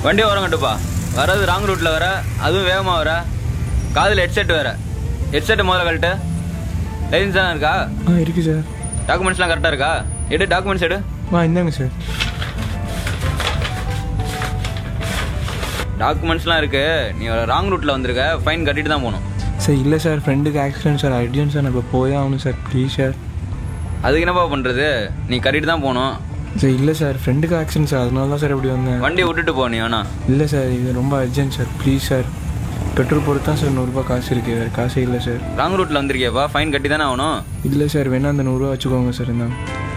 வண்டி ஓரம் கட்டுப்பா வர்றது ராங் ரூட்டில் வர அதுவும் வேகமாக வர காதில் ஹெட்செட் வேற ஹெட்செட் முதல்ல கழட்டு லைசன்ஸ் தானே இருக்கா ஆ இருக்குது சார் டாக்குமெண்ட்ஸ்லாம் கரெக்டாக இருக்கா எடு டாக்குமெண்ட்ஸ் எடு ஆ இந்தாங்க சார் டாக்குமெண்ட்ஸ்லாம் இருக்கு நீ ராங் ரூட்டில் வந்திருக்க ஃபைன் கட்டிட்டு தான் போகணும் சார் இல்லை சார் ஃப்ரெண்டுக்கு ஆக்சிடென்ட் சார் அர்ஜென்ட் சார் நான் இப்போ போயே ஆகணும் சார் ப்ளீஸ் சார் அதுக்கு என்னப்பா பண்ணுறது நீ கட்டிட்டு தான் போகணும் சார் இல்லை சார் ஃப்ரெண்டுக்கு ஆக்சிடென்ட் சார் அதனால தான் சார் இப்படி வந்தேன் வண்டியை விட்டுட்டு போ நீ வேணா இல்லை சார் இது ரொம்ப urgent sir please sir petrol போட்டு தான் சார் நூறுரூபா காசு இருக்குது வேறு காசே இல்லை சார் ராங் ரூட்டில் வந்திருக்கியப்பா ஃபைன் கட்டி தானே ஆகணும் இல்லை சார் வேணா அந்த நூறுரூவா வச்சுக்கோங்க சார் இந்தாங்க